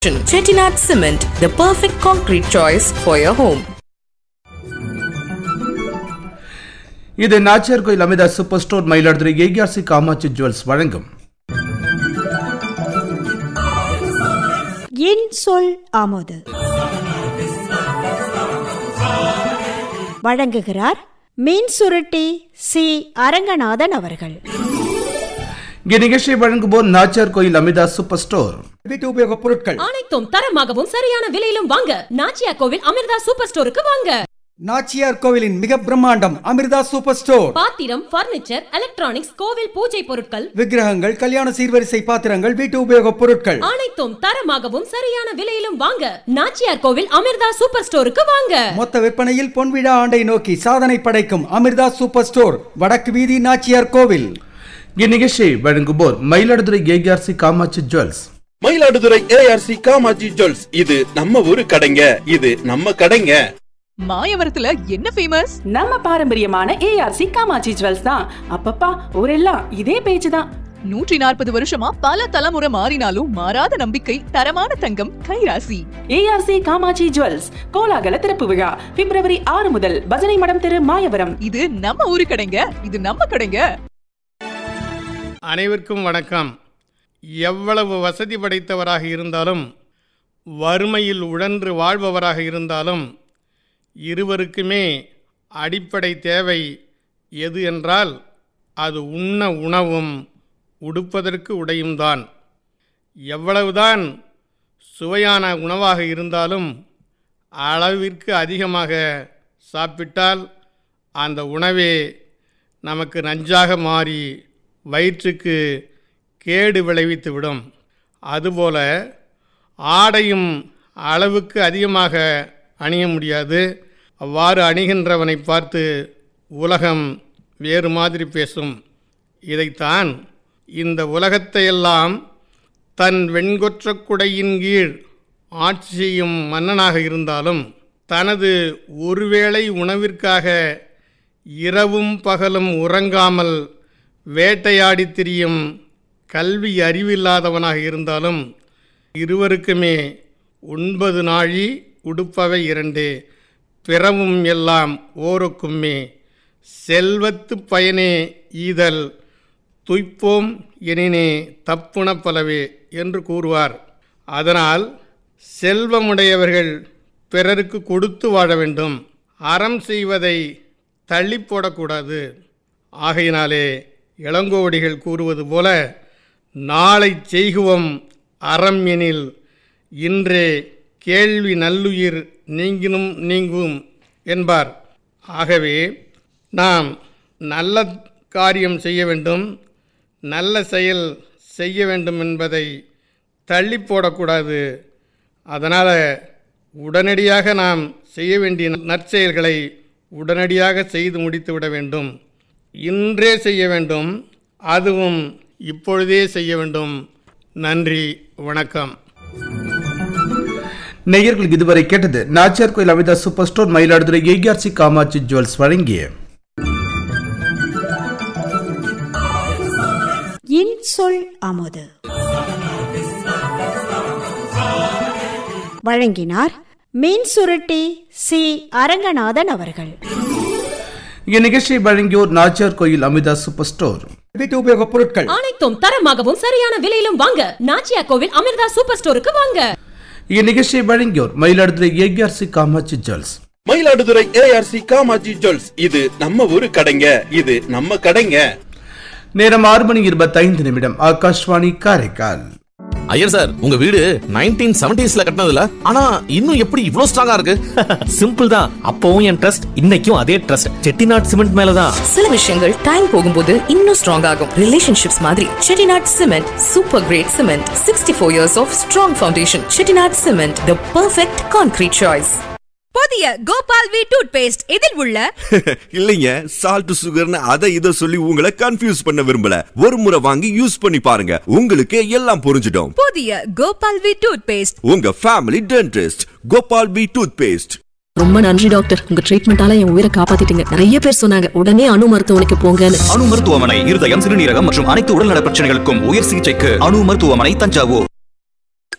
Chettinad Cement, the perfect concrete choice for your home. இது Nachiyar Koil Amitha super store Mayiladuthurai ARC Kamatchi jewels வழங்கும் என் சொல் ஆமோது வழங்குகிறார் மீன் சுருட்டி சி அரங்கநாதன் அவர்கள் இந்நிகழ்ச்சியை வழங்குவோர் நாச்சியார் கோயில் அமிதா சூப்பர் ஸ்டோர் வீட்டு உபயோகப் பொருட்கள் அனைத்தும் தரமாகவும் சரியான விலையிலும் வாங்க நாச்சியா கோவில் அமிர்தா சூப்பர் ஸ்டோருக்கு வாங்க நாச்சியார் கோவிலின் மிக பிரம்மாண்டம் அமிர்தா சூப்பர் ஸ்டோர் பாத்திரம் பர்னிச்சர் எலக்ட்ரானிக்ஸ் கோவில் பூஜை பொருட்கள் விக்கிரகங்கள் கல்யாண சீர்வரிசை பாத்திரங்கள் வீட்டு உபயோகப் பொருட்கள் அனைத்தும் தரமாகவும் சரியான விலையிலும் வாங்க நாச்சியார் கோவில் அமிர்தா சூப்பர் ஸ்டோருக்கு வாங்க மொத்த விற்பனையில் பொன்விழா ஆண்டை நோக்கி சாதனை படைக்கும் அமிர்தா சூப்பர் ஸ்டோர் வடக்கு வீதி நாச்சியார் கோவில் இந்நிகழ்ச்சியை வழங்குவோர் Mayiladuthurai ARC Kamatchi jewels Mayiladuthurai ARC Kamaji jewels இது நம்ம ஊரு கடைங்க இது நம்ம கடைங்க மாயவரத்துல என்ன ஃபேமஸ் நம்ம பாரம்பரியமான ஏஆர்சி காமாட்சி ஜுவல்ஸ் தான் அப்பப்பா ஊரெல்லாம் இதே பேச்சு தான் நூற்றி நாற்பது வருஷமா பல தலைமுறை மாறினாலும் மாறாத நம்பிக்கை தரமான தங்கம் கைராசி ஏஆர்சி காமாட்சி ஜுவல்ஸ் கோலாகல திறப்பு விழா பிப்ரவரி ஆறு முதல் பஜனை மடம் தெரு மாயவரம் இது நம்ம ஊரு கடைங்க இது நம்ம கடைங்க அனைவருக்கும் வணக்கம் எவ்வளவு வசதி படைத்தவராக இருந்தாலும் வறுமையில் உழன்று வாழ்பவராக இருந்தாலும் இருவருக்குமே அடிப்படை தேவை எது என்றால் அது உண்ண உணவும் உடுப்பதற்கு உடையும்தான் எவ்வளவுதான் சுவையான உணவாக இருந்தாலும் அளவிற்கு அதிகமாக சாப்பிட்டால் அந்த உணவே நமக்கு நஞ்சாக மாறி வயிற்றுக்கு கேடு விளைவித்துவிடும் அதுபோல ஆடையும் அளவுக்கு அதிகமாக அணிய முடியாது அவ்வாறு அணிகின்றவனை பார்த்து உலகம் வேறு மாதிரி பேசும் இதைத்தான் இந்த உலகத்தையெல்லாம் தன் வெண்கொற்ற குடையின் கீழ் ஆட்சி செய்யும் மன்னனாக இருந்தாலும் தனது ஒருவேளை உணவிற்காக இரவும் பகலும் உறங்காமல் வேட்டையாடித் திரியும் கல்வி அறிவில்லாதவனாக இருந்தாலும் இருவருக்குமே ஒன்பது நாழி உடுப்பவை இரண்டு பிறவும் எல்லாம் ஓருக்குமே செல்வத்து பயனே ஈதல் துய்ப்போம் எனினே தப்புண பலவே என்று கூறுவார் அதனால் செல்வமுடையவர்கள் பிறருக்கு கொடுத்து வாழ வேண்டும் அறம் செய்வதை தள்ளி போடக்கூடாது ஆகையினாலே இளங்கோவடிகள் கூறுவது போல நாளை செய்குவோம் அறம் எனில் இன்றே கேள்வி நல்லுயிர் நீங்கினும் நீங்கும் என்பார் ஆகவே நாம் நல்ல காரியம் செய்ய வேண்டும் நல்ல செயல் செய்ய வேண்டும் என்பதை தள்ளி போடக்கூடாது அதனால் உடனடியாக நாம் செய்ய வேண்டிய நற்செயல்களை உடனடியாக செய்து முடித்து விட வேண்டும் இன்றே செய்ய வேண்டும் அதுவும் இப்பொழுதே செய்ய வேண்டும் நன்றி வணக்கம் நேயர்கள் இதுவரை கேட்டது Nachiyar Koil Amitha super store Mayiladuthurai ARC Kamatchi jewels வழங்கிய என் சொல் ஆமோது வழங்கினார் மீன் சுருட்டி சி அரங்கநாதன் அவர்கள் இந்நிகழ்ச்சியை வழங்கியோர் நாச்சியார் கோயில் அமிதா சூப்பர் ஸ்டோர் வீட்டு உபயோகப் பொருட்கள் அனைத்தும் தரமாகவும் சரியான விலையிலும் வாங்க நாச்சியா கோவில் அமிர்தா சூப்பர் ஸ்டோருக்கு வாங்க இந்நிகழ்ச்சியை வழங்கியோர் Mayiladuthurai ARC Kamatchi jewels Mayiladuthurai ARC Kamaji jewels இது நம்ம ஊரு கடைங்க இது நம்ம கடைங்க நேரம் ஆறு மணி இருபத்தைந்து நிமிடம் ஆகாஷ்வாணி காரைக்கால் ஐயர் சார் உங்க வீடு நைன்டீன் செவன்டிஸ்ல கட்டினதுல ஆனா இன்னும் எப்படி இவ்ளோ ஸ்ட்ராங்கா இருக்கு சிம்பிள் தான் அப்பவும் என் ட்ரஸ்ட் இன்னைக்கும் அதே ட்ரஸ்ட் செட்டிநாட் சிமெண்ட் மேலதான் சில விஷயங்கள் டைம் போகும்போது இன்னும் ஸ்ட்ராங் ஆகும் ரிலேஷன்ஷிப்ஸ் மாதிரி Chettinad Cement, super great cement. 64 years of strong foundation. Chettinad Cement, the perfect concrete choice. புதிய கோபால் வி டூத் பேஸ்ட் இதில் உள்ள இல்லைங்க சால்ட் சுகர்னு அதை இதை சொல்லி உங்களை கன்ஃபியூஸ் பண்ண விரும்பல ஒரு முறை வாங்கி யூஸ் பண்ணி பாருங்க உங்களுக்கு எல்லாம் புரிஞ்சிடும் புதிய கோபால் வி டூத் பேஸ்ட் உங்க family dentist Gopal B toothpaste ரொம்ப நன்றி டாக்டர் உங்க ட்ரீட்மெண்டால என் உயிரை காப்பாத்திட்டீங்க நிறைய பேர் சொன்னாங்க உடனே அணு மருத்துவமனைக்கு போங்கன்னு அணு மருத்துவமனை இருதயம் சிறுநீரகம் மற்றும் அனைத்து உடல்நல பிரச்சனைகளுக்கும் உயர் சிகிச்சைக்கு அணு மருத்துவமனை தஞ்சாவூர்